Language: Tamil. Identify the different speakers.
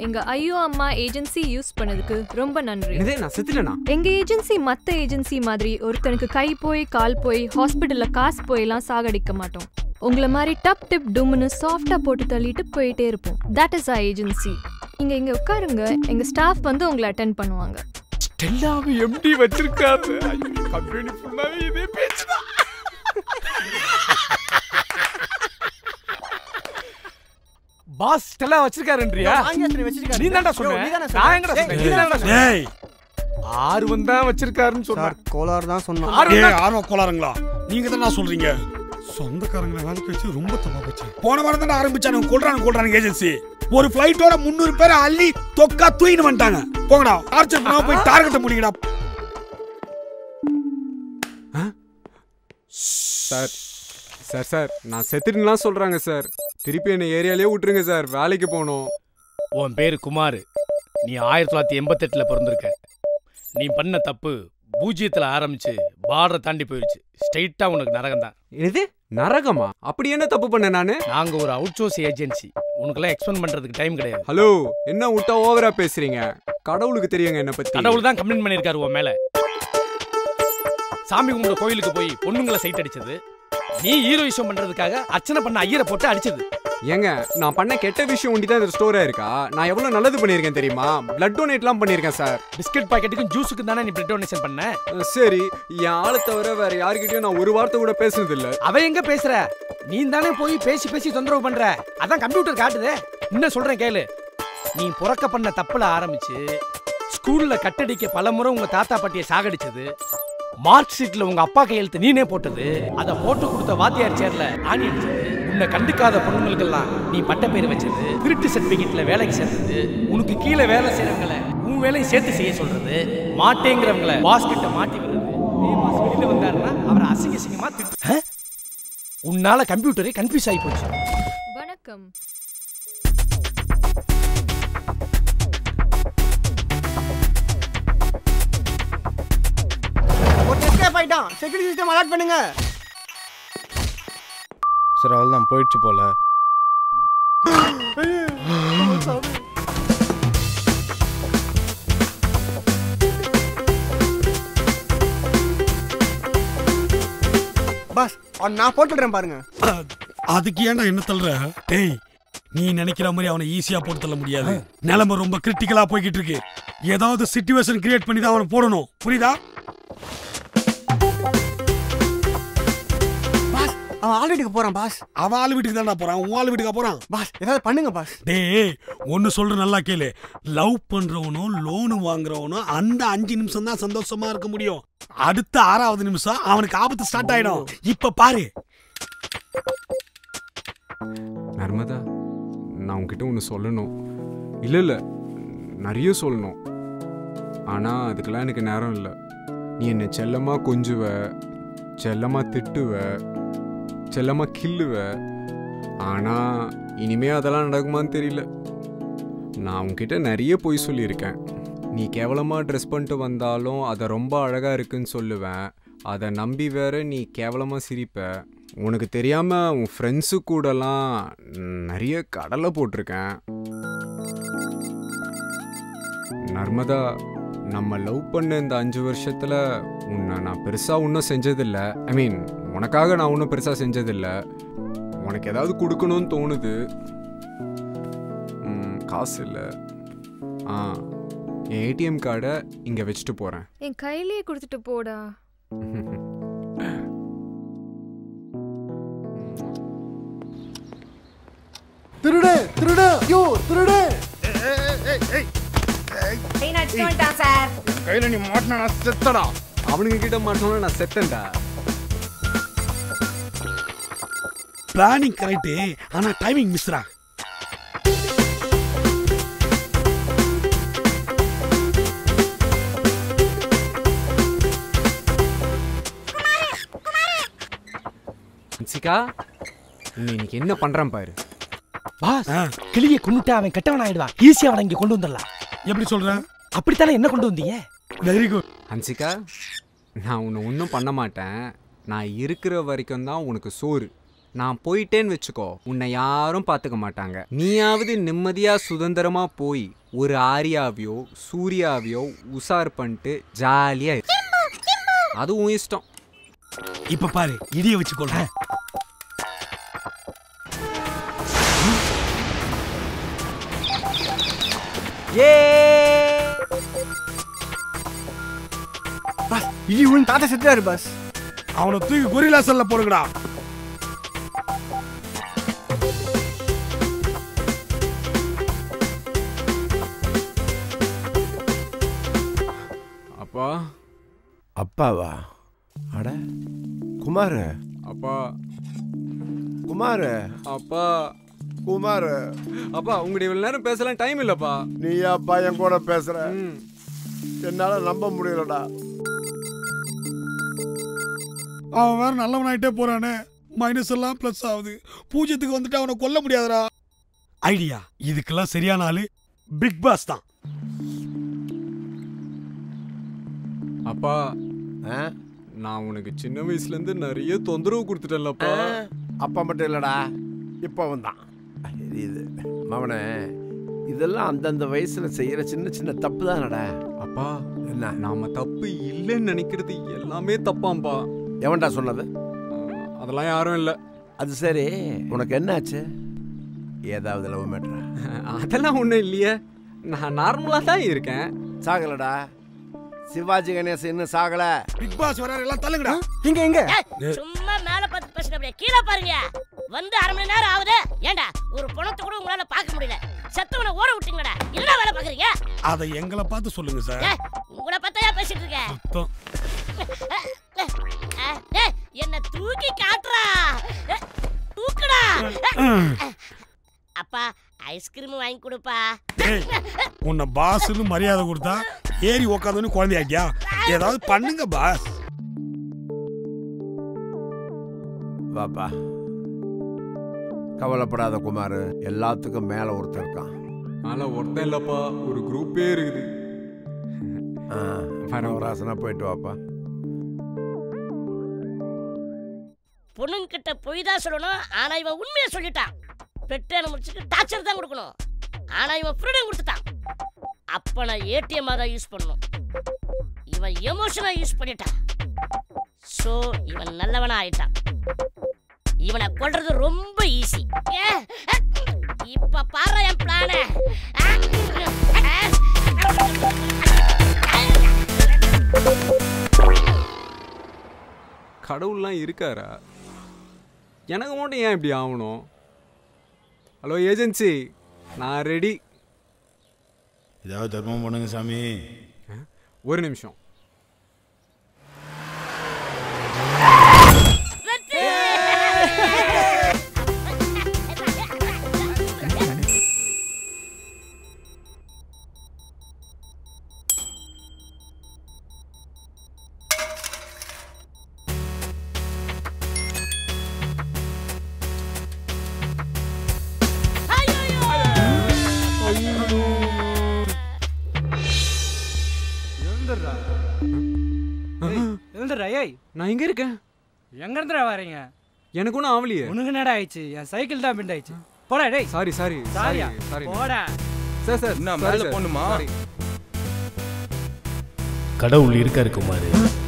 Speaker 1: எங்க ஐயோ அம்மா ஏஜென்சி யூஸ் பண்ணதுக்கு ரொம்ப நன்றி
Speaker 2: இதே நான் செத்துட்டேனா
Speaker 1: எங்க ஏஜென்சி மத்த ஏஜென்சி மாதிரி ஒருத்தனுக்கு கை போய் கால் போய் ஹாஸ்பிட்டல்ல காசு போயெல்லாம் சாகடிக்க மாட்டோம் உங்கள மாதிரி டப் டிப் டும்னு சாஃப்டா போட்டு தள்ளிட்டு போயிட்டே இருப்போம் தட் இஸ் ஆ ஏஜென்சி நீங்க இங்க உட்காருங்க எங்க ஸ்டாஃப் வந்து உங்களை அட்டென்ட் பண்ணுவாங்க
Speaker 2: ஸ்டெல்லாவை எம்டி வச்சிருக்காரு கம்பெனி ஃபுல்லாவே இதே பேச்சுதான் பாஸ் ஸ்டெல்லா வச்சிருக்காருன்றியா நீ தான்டா சொன்ன நான் எங்கடா சொன்னேன் நீ தான்டா சொன்ன
Speaker 3: டேய்
Speaker 2: ஆர்வம் தான் வச்சிருக்காருன்னு சொன்னார்
Speaker 4: கோளாறு தான் சொன்னோம்
Speaker 2: ஆர்வம்
Speaker 3: ஏய்
Speaker 2: தான்
Speaker 3: ஆர்வ கோளாறுங்களா நீங்க தான் சொல்றீங்க சொந்தக்காரங்களை வேலைக்கு வச்சு ரொம்ப தப்பா போச்சு போன வாரம் தான் ஆரம்பிச்சானுங்க கொள்றாங்க கொள்றாங்க ஏஜென்சி ஒரு ஃபிளைட்டோட முந்நூறு பேரை அள்ளி தொக்கா தூயின்னு வந்துட்டாங்க போங்கடா டார்ச்சர் பண்ணாம போய் டார்கெட்டை முடிங்கடா
Speaker 2: சார் சார் சார் நான் செத்துட்டுலாம் சொல்றாங்க சார் திருப்பி என்ன ஏரியாலயே விட்டுருங்க சார் வேலைக்கு போகணும்
Speaker 5: உன் பேரு குமார் நீ ஆயிரத்தி தொள்ளாயிரத்தி எண்பத்தெட்டுல பிறந்திருக்க நீ பண்ண தப்பு பூஜ்ஜியத்துல ஆரம்பிச்சு பார்டரை தாண்டி போயிருச்சு ஸ்ட்ரைட்டா உனக்கு நரகம் தான்
Speaker 2: இது நரகமா அப்படி என்ன தப்பு பண்ணேன் நானு
Speaker 5: நாங்க ஒரு அவுட் சோர்ஸ் ஏஜென்சி உனக்கெல்லாம் எக்ஸ்பிளைன் பண்றதுக்கு டைம் கிடையாது
Speaker 2: ஹலோ என்ன விட்டா ஓவரா பேசுறீங்க கடவுளுக்கு தெரியுங்க என்ன பத்தி
Speaker 5: கடவுள் தான் கம்ப்ளைண்ட் பண்ணியிருக்காரு உன் மேல சாமி கும்பிட கோயிலுக்கு போய் பொண்ணுங்களை சைட் அடிச்சது நீ ஹீரோயிசம் பண்றதுக்காக அர்ச்சனை பண்ண ஐயரை போட்டு அடிச்சது
Speaker 2: ஏங்க நான் பண்ண கெட்ட விஷயம் ஒண்டி தான் இந்த ஸ்டோரா இருக்கா நான் எவ்வளவு நல்லது பண்ணியிருக்கேன் தெரியுமா பிளட் டொனேட்லாம் பண்ணியிருக்கேன் சார்
Speaker 5: பிஸ்கட் பாக்கெட்டுக்கும் ஜூஸுக்கும் தானே நீ பிளட் டொனேஷன் பண்ண
Speaker 2: அஹ் சரி என் ஆளை தவிர வேற யார்கிட்டயும் நான் ஒரு வார்த்தை கூட பேசுனது இல்ல
Speaker 5: அவ எங்க பேசுற நீ தானே போய் பேசி பேசி தொந்தரவு பண்ற அதான் கம்ப்யூட்டர் காட்டுதே இன்னும் சொல்றேன் கேளு நீ புறக்க பண்ண தப்புல ஆரம்பிச்சு ஸ்கூல்ல கட்டடிக்க பலமுறை உங்க தாத்தா பாட்டியை சாகடிச்சது மார்க் ஷீட்ல உங்க அப்பா கையெழுத்து நீனே போட்டது அத போட்டு கொடுத்த வாத்தியார் சேர்ல ஆணி அடிச்சது உன்னை கண்டுக்காத பொண்ணுங்களுக்கெல்லாம் நீ பட்ட பேர் வச்சது திருட்டு சர்டிபிகேட்ல வேலைக்கு சேர்த்தது உனக்கு கீழே வேலை செய்யறவங்கள உன் வேலையை சேர்த்து செய்ய சொல்றது மாட்டேங்கிறவங்கள பாஸ் கிட்ட மாட்டி விடுறது நீ boss வெளியில வந்தாருன்னா அவரை அசிங்க அசிங்கமா திட்டு ஆ? உன்னால கம்ப்யூட்டரே கன்ஃபியூஸ் ஆகி போச்சு
Speaker 1: வணக்கம்
Speaker 4: ஒரு எஸ்கேப் ஆயிட்டான் செக்யூரிட்டி சிஸ்டம் அலர்ட் பண்ணுங்க
Speaker 6: சரி அவ்வளோதான் போயிடுச்சு போல
Speaker 4: பாஸ் அவன் நான் போட்டுடுறேன் பாருங்க
Speaker 3: அதுக்கு ஏன்டா என்ன தள்ளுற டேய் நீ நினைக்கிற மாதிரி அவனை ஈஸியா போட்டு தள்ள முடியாது நிலைமை ரொம்ப கிரிட்டிக்கலா போய்கிட்டு இருக்கு ஏதாவது சிச்சுவேஷன் கிரியேட் பண்ணி தான் அவனை போடணும் புரியுதா
Speaker 4: பாஸ் அவன் ஆள் வீட்டுக்கு போறான் பாஸ்
Speaker 3: அவன் ஆள் வீட்டுக்கு தான்டா போறான் உன் ஆள் வீட்டுக்கா போறான்
Speaker 4: பாஸ் ஏதாவது பண்ணுங்க பாஸ்
Speaker 3: டேய் ஒன்னு சொல்ற நல்லா கேளு லவ் பண்றவனும் லோனு வாங்குறவனும் அந்த அஞ்சு நிமிஷம் தான் சந்தோஷமா இருக்க முடியும் அடுத்த ஆறாவது நிமிஷம் அவனுக்கு ஆபத்து ஸ்டார்ட் ஆயிடும் இப்ப பாரு
Speaker 2: நர்மதா நான் உன்கிட்ட ஒன்று சொல்லணும் இல்லை இல்லை நிறைய சொல்லணும் ஆனால் அதுக்கெல்லாம் எனக்கு நேரம் இல்லை நீ என்னை செல்லமாக கொஞ்சுவ செல்லமாக திட்டுவ செல்லமாக கில்லுவ ஆனால் இனிமே அதெல்லாம் நடக்குமான்னு தெரியல நான் உன்கிட்ட நிறைய பொய் சொல்லியிருக்கேன் நீ கேவலமாக ட்ரெஸ் பண்ணிட்டு வந்தாலும் அதை ரொம்ப அழகாக இருக்குன்னு சொல்லுவேன் அதை நம்பி வேற நீ கேவலமாக சிரிப்ப உனக்கு தெரியாமல் உன் ஃப்ரெண்ட்ஸு கூடலாம் நிறைய கடலை போட்டிருக்கேன் நர்மதா நம்ம லவ் பண்ண இந்த அஞ்சு வருஷத்தில் உன்னை நான் பெருசாக ஒன்றும் செஞ்சதில்ல ஐ மீன் உனக்காக நான் ஒன்றும் பெருசாக செஞ்சதில்ல உனக்கு ஏதாவது கொடுக்கணும்னு தோணுது ம், காசு இல்லை ஆ என் ஏடிஎம் கார்டை இங்கே வச்சுட்டு போகிறேன்
Speaker 1: என் கையிலேயே கொடுத்துட்டு போடா
Speaker 4: திருடு திருடு ஐயோ திருடு
Speaker 3: கையில நீ மாட்டினா செத்தடா
Speaker 2: அவனுங்க கிட்ட மாட்டோம்னா நான் செத்தேன்டா
Speaker 3: பிளானிங் கரெக்ட் ஆனா டைமிங் மிஸ்ரா
Speaker 2: ஹன்சிகா உன்னை இன்னைக்கு என்ன பண்ணுறேன் பாரு
Speaker 5: பாஸ் கிளியை கொண்டுட்டு அவன் கெட்டவன் ஆயிடுவான் ஈஸியா அவனை இங்க கொண்டு வந்துடலாம்
Speaker 3: எப்படி சொல்ற
Speaker 5: அப்படித்தானே என்ன கொண்டு வந்தீங்க
Speaker 3: வெரி குட்
Speaker 2: ஹன்சிகா நான் உன்னை ஒன்றும் பண்ண மாட்டேன் நான் இருக்கிற வரைக்கும் தான் உனக்கு சோறு நான் போயிட்டேன்னு வச்சுக்கோ உன்னை யாரும் பார்த்துக்க மாட்டாங்க நீயாவது நிம்மதியா சுதந்திரமா போய் ஒரு ஆரியாவையோ சூர்யாவையோ உசார் பண்ணிட்டு ஜாலியா இரு. அது உன் இஷ்டம்
Speaker 3: இப்ப பாரு இடிய வச்சு கொள்றேன்
Speaker 4: பாஸ் இடி உன் தாத்தா செத்துறாரு பாஸ்
Speaker 3: அவனை தூக்கி கொரில்லா செல்ல போடுங்கடா
Speaker 2: அப்பா
Speaker 7: அப்பாவா அட குமார்
Speaker 2: அப்பா
Speaker 7: குமார்
Speaker 2: அப்பா
Speaker 7: குமார்
Speaker 2: அப்பா உங்களுடைய இவ்வளவு நேரம் பேசலாம் டைம் இல்லப்பா
Speaker 7: நீ அப்பா என் கூட பேசுற
Speaker 2: ம்.
Speaker 7: என்னால நம்ப முடியலடா
Speaker 3: அவன் வேற நல்லவனாயிட்டே போறானே மைனஸ் எல்லாம் பிளஸ் ஆகுது பூஜ்யத்துக்கு வந்துட்டு அவனை கொல்ல முடியாதுடா ஐடியா இதுக்கெல்லாம் சரியான ஆளு பிக் பாஸ் தான்
Speaker 2: அப்பா
Speaker 7: ஆ?
Speaker 2: நான் உனக்கு சின்ன வயசுல இருந்து நிறைய தொந்தரவு கொடுத்துட்டேன்லப்பா
Speaker 7: அப்பா மட்டும் இல்லடா இப்பவும் தான் இது மவனே இதெல்லாம் அந்தந்த வயசுல செய்யற சின்ன சின்ன தப்பு தானடா
Speaker 2: அப்பா
Speaker 7: என்ன
Speaker 2: நாம தப்பு இல்லைன்னு நினைக்கிறது எல்லாமே தப்பாம்பா
Speaker 7: எவன்டா சொன்னது
Speaker 2: அஹ், அதெல்லாம் யாரும் இல்ல
Speaker 7: அது சரி உனக்கு என்னாச்சு ஏதாவது லவ் மேட்ரா
Speaker 2: அதெல்லாம் ஒண்ணும் இல்லையே நான் நார்மலா தான் இருக்கேன்
Speaker 7: சாகலடா சிவாஜி கணேசன் இன்னும் சாகல
Speaker 3: பிக் பாஸ் வராரு எல்லாம் தள்ளுங்கடா
Speaker 4: இங்க இங்க
Speaker 8: ஏய், சும்மா மேல பார்த்து பேசுங்க அப்படியே கீழே பாருங்க வந்து அரை மணி நேரம் ஆகுது ஏண்டா ஒரு பணத்தை கூட உங்களால பார்க்க முடியல செத்தவனை ஓட விட்டீங்கடா என்ன வேலை பாக்குறீங்க
Speaker 3: அதை எங்களை பார்த்து சொல்லுங்க சார்
Speaker 8: ஏய், உங்களை பார்த்தாயா பேசிட்டு இருக்க
Speaker 3: சுத்தம்
Speaker 8: அஹ், ஏய், என்ன தூக்கி காட்டுறா ஏய், தூக்குடா அப்பா ஐஸ்கிரீம் வாங்கி கொடுப்பா
Speaker 3: ஏய் உன்னை பாஸ்னு மரியாதை கொடுத்தா ஏறி உக்காந்தோன்னு குழந்தையாக்கியா ஏதாவது பண்ணுங்க பாஸ்
Speaker 7: வாப்பா கவலைப்படாத குமார் எல்லாத்துக்கும் மேல ஒருத்தன் இருக்கான்
Speaker 2: ஆனா ஒருத்தன் இல்லப்பா ஒரு குரூப்பே இருக்குது
Speaker 7: ஆ, பரவராசனா போயிட்டு வாப்பா
Speaker 8: பொண்ணுங்க கிட்ட பொய் தான் சொல்லணும் ஆனா இவன் உண்மையை சொல்லிட்டான் பெட்டேன முடிச்சுட்டு டார்ச்சர் தான் கொடுக்கணும் ஆனா இவன் ஃப்ரீடம் கொடுத்துட்டான் அப்ப நான் ஏடிஎம் தான் யூஸ் பண்ணணும் இவன் எமோஷனா யூஸ் பண்ணிட்டான் சோ இவன் நல்லவனா ஆயிட்டான் இவனை கொல்றது ரொம்ப ஈஸி இப்ப பாரு என் பிளான
Speaker 2: கடவுள்லாம் இருக்காரா எனக்கு மட்டும் ஏன் இப்படி ஆகணும் ஹலோ ஏஜென்சி நான் ரெடி
Speaker 9: ஏதாவது தர்மம் பண்ணுங்க சாமி
Speaker 2: ஒரு நிமிஷம்
Speaker 5: எழுந்துடுறா ஏய்
Speaker 2: நான் எங்க இருக்கேன்
Speaker 5: எங்க இருந்துடா வரீங்க
Speaker 2: எனக்கு ஒன்றும் ஆவலையே
Speaker 5: உனக்கு என்னடா ஆயிடுச்சு என் சைக்கிள் தான் பிண்ட் ஆயிடுச்சு போடா டேய்
Speaker 2: சாரி சாரி சாரி
Speaker 5: சாரியா
Speaker 2: சாரி
Speaker 5: போடா
Speaker 2: சார் சார்
Speaker 6: என்ன,
Speaker 2: sorry
Speaker 6: மேல
Speaker 2: sir.
Speaker 6: போகணுமா?
Speaker 2: Sorry.
Speaker 10: கடவுள் இருக்காரு குமார்